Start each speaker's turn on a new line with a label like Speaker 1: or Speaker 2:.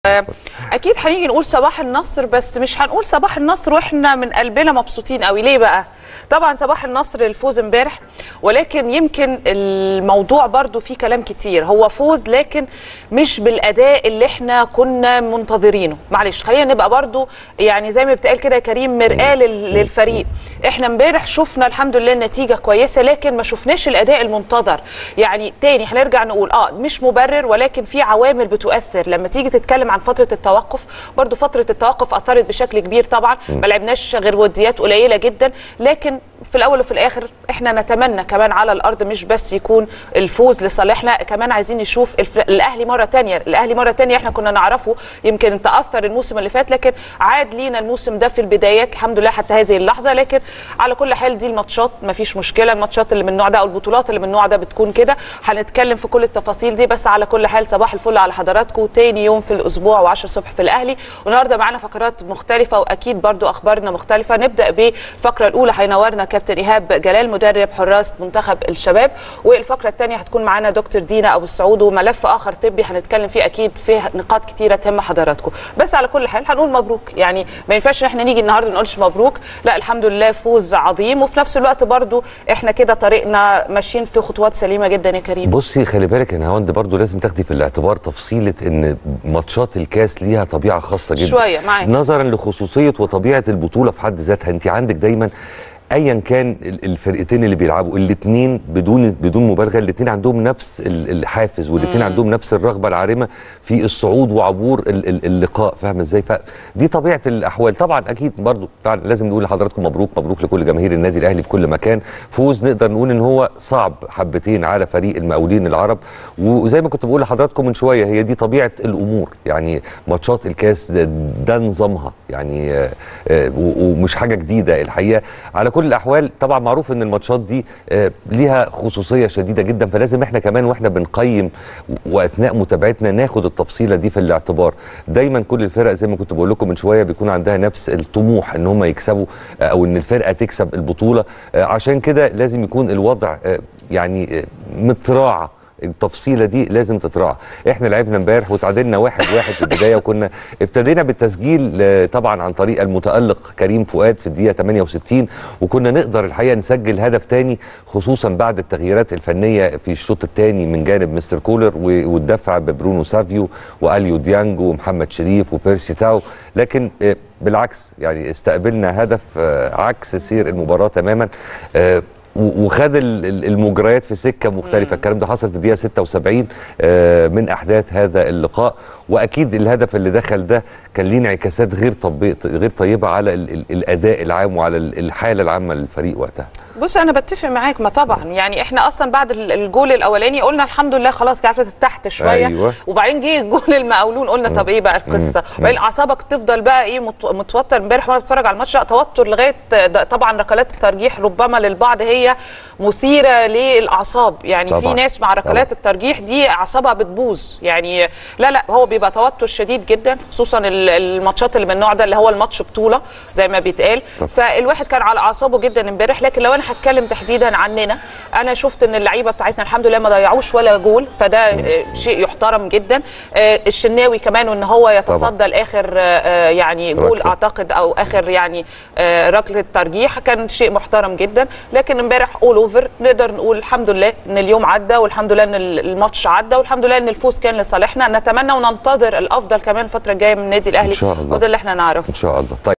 Speaker 1: اكيد هنيجي نقول صباح النصر بس مش هنقول صباح النصر واحنا من قلبنا مبسوطين قوي ليه بقى طبعا صباح النصر الفوز امبارح ولكن يمكن الموضوع برضو فيه كلام كتير هو فوز لكن مش بالاداء اللي احنا كنا منتظرينه معلش خلينا نبقى برضو يعني زي ما بتقال كده يا كريم مرآة لل- للفريق احنا امبارح شفنا الحمد لله النتيجه كويسه لكن ما شفناش الاداء المنتظر يعني تاني هنرجع نقول اه مش مبرر ولكن في عوامل بتؤثر لما تيجي تتكلم عن فتره التوقف برضو فتره التوقف اثرت بشكل كبير طبعا ما لعبناش غير وديات قليله جدا لكن في الاول وفي الاخر احنا نتمنى كمان على الارض مش بس يكون الفوز لصالحنا كمان عايزين نشوف الف... الاهلي مره تانية الاهلي مره تانية احنا كنا نعرفه يمكن تاثر الموسم اللي فات لكن عاد لينا الموسم ده في البدايات الحمد لله حتى هذه اللحظه لكن على كل حال دي الماتشات ما فيش مشكله الماتشات اللي من النوع ده او البطولات اللي من النوع ده بتكون كده هنتكلم في كل التفاصيل دي بس على كل حال صباح الفل على حضراتكم تاني يوم في الاسبوع و10 الصبح في الاهلي والنهارده معانا فقرات مختلفه واكيد برضو اخبارنا مختلفه نبدا بالفقره الاولى هينورنا كابتن ايهاب جلال مدرب حراس منتخب الشباب والفقره الثانيه هتكون معانا دكتور دينا ابو السعود وملف اخر طبي هنتكلم فيه اكيد فيه نقاط كتيره تهم حضراتكم بس على كل حال هنقول مبروك يعني ما ينفعش ان احنا نيجي النهارده نقولش مبروك لا الحمد لله فوز عظيم وفي نفس الوقت برضو احنا كده طريقنا ماشيين في خطوات سليمه جدا يا كريم
Speaker 2: بصي خلي بالك يا نهاوند برضو لازم تاخدي في الاعتبار تفصيله ان ماتشات الكاس ليها طبيعه خاصه جدا
Speaker 1: شوية، معاك.
Speaker 2: نظرا لخصوصيه وطبيعه البطوله في حد ذاتها انت عندك دايما ايا كان ال- الفرقتين اللي بيلعبوا الاثنين بدون بدون مبالغه الاثنين عندهم نفس ال- الحافز والاثنين عندهم نفس الرغبه العارمه في الصعود وعبور ال- ال- اللقاء فاهم ازاي فدي طبيعه الاحوال طبعا اكيد برضو فعلا لازم نقول لحضراتكم مبروك مبروك لكل جماهير النادي الاهلي في كل مكان فوز نقدر نقول ان هو صعب حبتين على فريق المقاولين العرب وزي ما كنت بقول لحضراتكم من شويه هي دي طبيعه الامور يعني ماتشات الكاس ده, ده نظامها يعني آه، آه، و- ومش حاجه جديده الحقيقه على كل الاحوال طبعا معروف ان الماتشات دي آه، ليها خصوصيه شديده جدا فلازم احنا كمان واحنا بنقيم و- واثناء متابعتنا ناخد التفصيله دي في الاعتبار دايما كل الفرق زي ما كنت بقول لكم من شويه بيكون عندها نفس الطموح ان هم يكسبوا آه، او ان الفرقه تكسب البطوله آه، عشان كده لازم يكون الوضع آه، يعني آه، متراعى التفصيله دي لازم تتراعى احنا لعبنا امبارح وتعادلنا واحد واحد في البدايه وكنا ابتدينا بالتسجيل آه، طبعا عن طريق المتالق كريم فؤاد في الدقيقه 68 وكنا نقدر الحقيقه نسجل هدف تاني خصوصا بعد التغييرات الفنيه في الشوط الثاني من جانب مستر كولر و- والدفع ببرونو سافيو واليو ديانجو ومحمد شريف وبيرسي تاو لكن آه، بالعكس يعني استقبلنا هدف آه، عكس سير المباراه تماما آه، و- وخد ال- ال- المجريات في سكه مختلفه الكلام ده حصل في الدقيقه 76 آه، من احداث هذا اللقاء واكيد الهدف اللي دخل ده كان ليه انعكاسات غير طبي غير طيبه على ال- ال- الاداء العام وعلى ال- الحاله العامه للفريق وقتها
Speaker 1: بص انا بتفق معاك ما طبعا يعني احنا اصلا بعد ال- الجول الاولاني قلنا الحمد لله خلاص عرفت تحت شويه
Speaker 2: أيوة.
Speaker 1: وبعدين جه الجول المقاولون قلنا طب ايه بقى القصه وبعدين اعصابك تفضل بقى ايه مت- متوتر امبارح وانا بتفرج على الماتش لا توتر لغايه ده طبعا ركلات الترجيح ربما للبعض هي مثيره للاعصاب يعني في
Speaker 2: طبعاً.
Speaker 1: ناس مع ركلات
Speaker 2: طبعاً.
Speaker 1: الترجيح دي اعصابها بتبوظ يعني لا لا هو بيبقى توتر شديد جدا خصوصا ال- الماتشات اللي من النوع ده اللي هو الماتش بطوله زي ما بيتقال
Speaker 2: طب.
Speaker 1: فالواحد كان على اعصابه جدا امبارح لكن لو انا هتكلم تحديدا عننا انا شفت ان اللعيبه بتاعتنا الحمد لله ما ضيعوش ولا جول فده آه، شيء يحترم جدا آه، الشناوي كمان وان هو يتصدى لاخر آه، آه، يعني جول
Speaker 2: ركلة.
Speaker 1: اعتقد او اخر يعني آه، ركله ترجيح كان شيء محترم جدا لكن امبارح اول اوفر نقدر نقول الحمد لله ان اليوم عدى والحمد لله ان الماتش عدى والحمد لله ان الفوز كان لصالحنا نتمنى وننتظر الافضل كمان الفتره الجايه من النادي الاهلي
Speaker 2: إن شاء الله.
Speaker 1: وده اللي احنا نعرفه
Speaker 2: ان شاء الله طيب